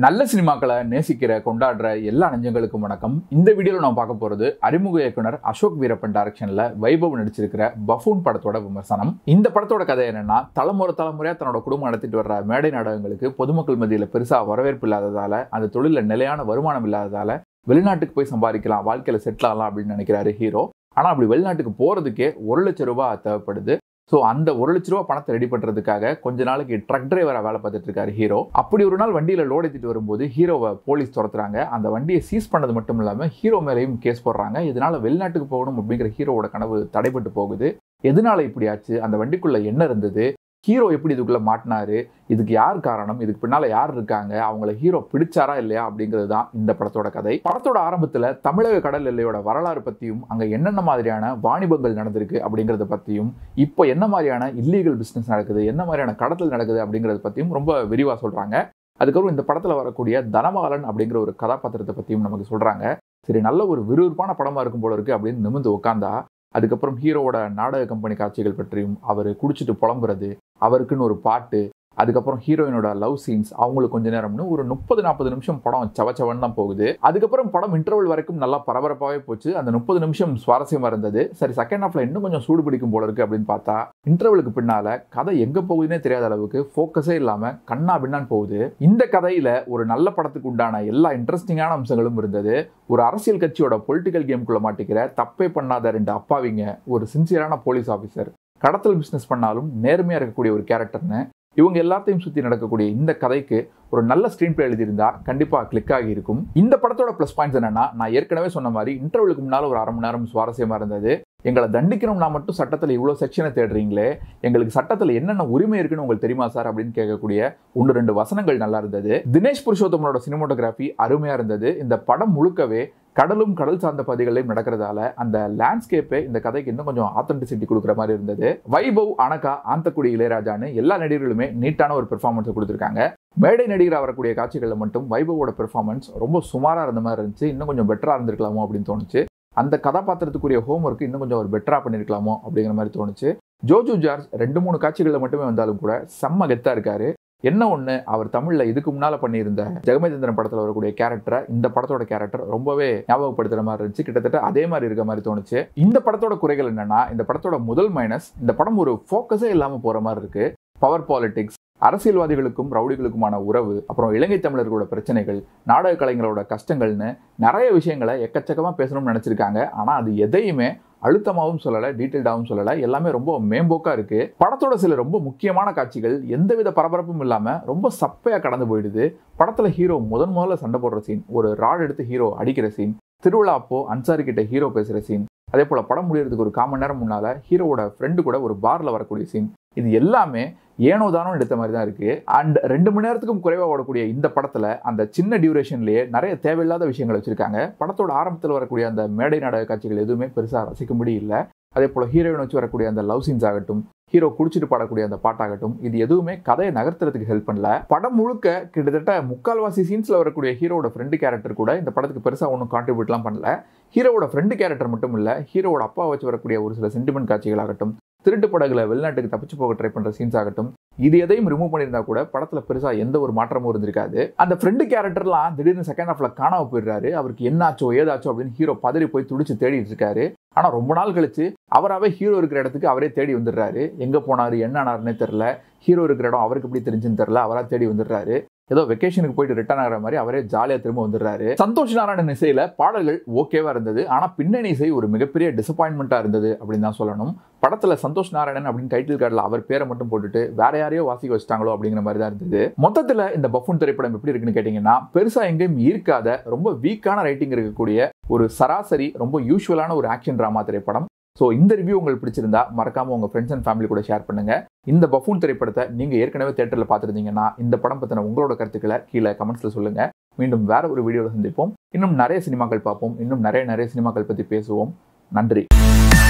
நல்ல சினிமாக்களை நேசிக்கிற கொண்டாடுற எல்லா நெஞ்சங்களுக்கும் வணக்கம் இந்த வீடியோவில் நான் பார்க்க போறது அறிமுக இயக்குனர் அசோக் வீரப்பன் டைரக்ஷன்ல வைபவ் நடிச்சிருக்கிற பஃபூன் படத்தோட விமர்சனம் இந்த படத்தோட கதை என்னன்னா தலைமுறை தலைமுறையா தன்னோட குடும்பம் நடத்திட்டு வர்ற மேடை நாடகங்களுக்கு பொதுமக்கள் மத்தியில் பெருசா வரவேற்பு இல்லாததால அந்த தொழில நிலையான வருமானம் இல்லாததால வெளிநாட்டுக்கு போய் சம்பாதிக்கலாம் வாழ்க்கையில செட்டில் ஆகலாம் அப்படின்னு நினைக்கிறாரு ஹீரோ ஆனா அப்படி வெளிநாட்டுக்கு போறதுக்கே ஒரு லட்சம் ரூபாய் தேவைப்படுது ஸோ அந்த ஒரு லட்ச ரூபா பணத்தை ரெடி பண்ணுறதுக்காக கொஞ்ச நாளைக்கு ட்ரக் டிரைவராக வேலை பார்த்துட்டு இருக்காரு ஹீரோ அப்படி ஒரு நாள் வண்டியில் லோட் ஏற்றிட்டு வரும்போது ஹீரோவை போலீஸ் துரத்துறாங்க அந்த வண்டியை சீஸ் பண்ணது மட்டும் இல்லாமல் ஹீரோ மேலேயும் கேஸ் போடுறாங்க இதனால வெளிநாட்டுக்கு போகணும் அப்படிங்கிற ஹீரோவோட கனவு தடைபட்டு போகுது எதனால இப்படி ஆச்சு அந்த வண்டிக்குள்ள என்ன இருந்தது ஹீரோ எப்படி இதுக்குள்ள மாட்டினாரு இதுக்கு யார் காரணம் இதுக்கு பின்னால யார் இருக்காங்க அவங்கள ஹீரோ பிடிச்சாரா இல்லையா அப்படிங்கிறது தான் இந்த படத்தோட கதை படத்தோட ஆரம்பத்துல தமிழக கடல் எல்லையோட வரலாறு பத்தியும் அங்க என்னென்ன மாதிரியான வாணிபங்கள் நடந்திருக்கு அப்படிங்கறத பத்தியும் இப்போ என்ன மாதிரியான இல்லீகல் பிசினஸ் நடக்குது என்ன மாதிரியான கடத்தல் நடக்குது அப்படிங்கறத பத்தியும் ரொம்ப விரிவா சொல்றாங்க அதுக்கப்புறம் இந்த படத்துல வரக்கூடிய தனபாலன் அப்படிங்கிற ஒரு கதாபாத்திரத்தை பத்தியும் நமக்கு சொல்றாங்க சரி நல்ல ஒரு விறுவிறுப்பான படமா இருக்கும் போல இருக்கு அப்படின்னு நிமிந்து உட்காந்தா அதுக்கப்புறம் ஹீரோவோட நாடக கம்பெனி காட்சிகள் பற்றியும் அவர் குடிச்சிட்டு புலம்புறது அவருக்குன்னு ஒரு பாட்டு அதுக்கப்புறம் ஹீரோயினோட லவ் சீன்ஸ் அவங்களுக்கு கொஞ்ச நேரம்னு ஒரு முப்பது நாற்பது நிமிஷம் படம் சவச்சவன் தான் போகுது அதுக்கப்புறம் படம் இன்டர்வல் வரைக்கும் நல்லா பரபரப்பாகவே போச்சு அந்த முப்பது நிமிஷம் சுவாரஸ்யமா இருந்தது சரி செகண்ட் ஹாஃப்ல இன்னும் கொஞ்சம் சூடு பிடிக்கும் போல இருக்கு அப்படின்னு பார்த்தா இன்டர்வலுக்கு பின்னால கதை எங்க போகுதுன்னே தெரியாத அளவுக்கு ஃபோக்கஸே இல்லாம கண்ணா பின்னான்னு போகுது இந்த கதையில ஒரு நல்ல படத்துக்கு உண்டான எல்லா இன்ட்ரெஸ்டிங்கான அம்சங்களும் இருந்தது ஒரு அரசியல் கட்சியோட பொலிட்டிக்கல் கேம்குள்ள மாட்டிக்கிற தப்பே பண்ணாத ரெண்டு அப்பாவிங்க ஒரு சின்சியரான போலீஸ் ஆஃபீஸர் கடத்தல் பிஸ்னஸ் பண்ணாலும் நேர்மையா இருக்கக்கூடிய ஒரு கேரக்டர்னு இவங்க எல்லாத்தையும் சுற்றி நடக்கக்கூடிய இந்த கதைக்கு ஒரு நல்ல ஸ்க்ரீன் பிளே எழுதியிருந்தா கண்டிப்பாக கிளிக் ஆகி இருக்கும் இந்த படத்தோட ப்ளஸ் பாயிண்ட்ஸ் என்னன்னா நான் ஏற்கனவே சொன்ன மாதிரி இன்டர்வலுக்கு முன்னால் ஒரு அரை மணி நேரம் சுவாரஸ்யமாக இருந்தது எங்களை தண்டிக்கணும்னா மட்டும் சட்டத்தில் இவ்வளோ செக்ஷனை தேடுறீங்களே எங்களுக்கு சட்டத்தில் என்னென்ன உரிமை இருக்குன்னு உங்களுக்கு தெரியுமா சார் அப்படின்னு கேட்கக்கூடிய ஒன்று ரெண்டு வசனங்கள் நல்லா இருந்தது தினேஷ் புருஷோத்தமனோட சினிமோட்டோகிராஃபி அருமையாக இருந்தது இந்த படம் முழுக்கவே கடலும் கடல் சார்ந்த பகுதிகளையும் நடக்கிறதால அந்த லேண்ட்ஸ்கேப்பே இந்த கதைக்கு இன்னும் கொஞ்சம் ஆத்தென்டிசிட்டி கொடுக்குற மாதிரி இருந்தது வைபவ் அனகா ஆந்தக்குடி இளையராஜான்னு எல்லா நடிகர்களுமே நீட்டான ஒரு பெர்ஃபார்மன்ஸை கொடுத்துருக்காங்க மேடை நடிகராக வரக்கூடிய காட்சிகளில் மட்டும் வைபவோட பெர்ஃபார்மன்ஸ் ரொம்ப சுமாராக இருந்த மாதிரி இருந்துச்சு இன்னும் கொஞ்சம் பெட்டராக இருந்திருக்கலாமோ அப்படின்னு தோணுச்சு அந்த கதாபாத்திரத்துக்குரிய ஹோம் ஒர்க் இன்னும் கொஞ்சம் ஒரு பெட்டராக பண்ணியிருக்கலாமோ அப்படிங்கிற மாதிரி தோணுச்சு ஜோஜு ஜார்ஜ் ரெண்டு மூணு காட்சிகளில் மட்டுமே வந்தாலும் கூட செம்ம கெத்தாக இருக்காரு என்ன ஒன்று அவர் தமிழில் இதுக்கு முன்னால் பண்ணியிருந்த ஜெகமேந்திரன் படத்தில் வரக்கூடிய கேரக்டரை இந்த படத்தோட கேரக்டர் ரொம்பவே ஞாபகப்படுத்துகிற மாதிரி இருந்துச்சு கிட்டத்தட்ட அதே மாதிரி இருக்க மாதிரி தோணுச்சு இந்த படத்தோட குறைகள் என்னன்னா இந்த படத்தோட முதல் மைனஸ் இந்த படம் ஒரு ஃபோக்கஸே இல்லாமல் போகிற மாதிரி இருக்கு பவர் பாலிடிக்ஸ் அரசியல்வாதிகளுக்கும் ரவுடிகளுக்குமான உறவு அப்புறம் இலங்கை தமிழர்களோட பிரச்சனைகள் நாடக கலைஞரோட கஷ்டங்கள்னு நிறைய விஷயங்களை எக்கச்சக்கமாக பேசணும்னு நினச்சிருக்காங்க ஆனால் அது எதையுமே அழுத்தமாகவும் சொல்லலை டீட்டெயில்டாகவும் சொல்லலை எல்லாமே ரொம்ப மேம்போக்காக இருக்கு படத்தோட சில ரொம்ப முக்கியமான காட்சிகள் எந்தவித பரபரப்பும் இல்லாமல் ரொம்ப சப்பையாக கடந்து போயிடுது படத்தில் ஹீரோ முதன் முதல்ல சண்டை போடுற சீன் ஒரு ராட் எடுத்து ஹீரோ அடிக்கிற சீன் திருவிழா அப்போ அன்சாரி கிட்ட ஹீரோ பேசுகிற சீன் அதே போல் படம் முடியறதுக்கு ஒரு காமன் நேரம் முன்னால் ஹீரோவோட ஃப்ரெண்டு கூட ஒரு பாரில் வரக்கூடிய சீன் இது எல்லாமே ஏனோ தானோ எடுத்த மாதிரி தான் இருக்கு அண்ட் ரெண்டு மணி நேரத்துக்கும் குறைவாக ஓடக்கூடிய இந்த படத்தில் அந்த சின்ன டியூரேஷன்லேயே நிறைய தேவையில்லாத விஷயங்கள் வச்சிருக்காங்க படத்தோட ஆரம்பத்தில் வரக்கூடிய அந்த மேடை நாடக காட்சிகள் எதுவுமே பெருசாக ரசிக்கும்படி இல்லை அதே போல் ஹீரோயின் வச்சு வரக்கூடிய அந்த லவ் சீன்ஸ் ஆகட்டும் ஹீரோ குடிச்சிட்டு பாடக்கூடிய அந்த பாட்டாகட்டும் இது எதுவுமே கதையை நகர்த்துறதுக்கு ஹெல்ப் பண்ணல படம் முழுக்க கிட்டத்தட்ட முக்கால்வாசி சீன்ஸ்ல வரக்கூடிய ஹீரோட ஃப்ரெண்டு கேரக்டர் கூட இந்த படத்துக்கு பெருசாக ஒன்றும் கான்ட்ரிபியூட்லாம் பண்ணல ஹீரோவோட ஃப்ரெண்டு கேரக்டர் மட்டும் இல்லை ஹீரோவோட அப்பா வச்சு வரக்கூடிய ஒரு சில சென்டிமெண்ட் காட்சிகளாகட்டும் திருட்டு படகுல வெளிநாட்டுக்கு தப்பிச்சு போக ட்ரை பண்ற சீன்ஸ் ஆகட்டும் இது எதையும் ரிமூவ் பண்ணியிருந்தா கூட படத்துல பெருசா எந்த ஒரு மாற்றமும் இருந்திருக்காது அந்த ஃப்ரெண்டு கேரக்டர்லாம் திடீர்னு செகண்ட் ஹாஃப்ல காணாம போயிடுறாரு அவருக்கு என்னாச்சோ ஏதாச்சோ அப்படின்னு ஹீரோ பதறி போய் துடிச்சு தேடிட்டு இருக்காரு ஆனா ரொம்ப நாள் கழிச்சு அவராகவே ஹீரோ இருக்கிற இடத்துக்கு அவரே தேடி வந்துடுறாரு எங்க போனாரு என்ன ஆனாருன்னே தெரியல ஹீரோ இருக்கிற இடம் அவருக்கு எப்படி தெரிஞ்சுன்னு தெரியல அவரா தேடி வந்துடுறாரு ஏதோ வெக்கேஷனுக்கு போயிட்டு ரிட்டர்ன் ஆகிற மாதிரி அவரே ஜாலியாக திரும்ப வந்துடுறாரு சந்தோஷ் நாராயணன் இசையில பாடல்கள் ஓகேவா இருந்தது ஆனால் பின்னணி இசை ஒரு மிகப்பெரிய டிசப்பாயின்மெண்ட்டாக இருந்தது அப்படின்னு தான் சொல்லணும் படத்தில் சந்தோஷ் நாராயணன் அப்படின்னு டைட்டில் கார்டில் அவர் பேரை மட்டும் போட்டுட்டு வேற யாரையோ வாசிக்க வச்சிட்டாங்களோ அப்படிங்கிற மாதிரி தான் இருந்தது மொத்தத்தில் இந்த பஃபூன் திரைப்படம் எப்படி இருக்குன்னு கேட்டிங்கன்னா பெருசாக எங்கேயும் ஈர்க்காத ரொம்ப வீக்கான ரைட்டிங் இருக்கக்கூடிய ஒரு சராசரி ரொம்ப யூஸ்வலான ஒரு ஆக்ஷன் ட்ராமா திரைப்படம் ஸோ இந்த ரிவ்யூ உங்களுக்கு பிடிச்சிருந்தா மறக்காம உங்க ஃப்ரெண்ட்ஸ் அண்ட் ஃபேமிலி கூட ஷேர் பண்ணுங்க இந்த பஃபூன் திரைப்படத்தை நீங்க ஏற்கனவே தேட்டரில் பார்த்துருந்தீங்கன்னா இந்த படம் பற்றின உங்களோட கருத்துக்களை கீழே கமெண்ட்ஸ்ல சொல்லுங்க மீண்டும் வேற ஒரு வீடியோவில் சந்திப்போம் இன்னும் நிறைய சினிமாக்கள் பார்ப்போம் இன்னும் நிறைய நிறைய சினிமாக்கள் பற்றி பேசுவோம் நன்றி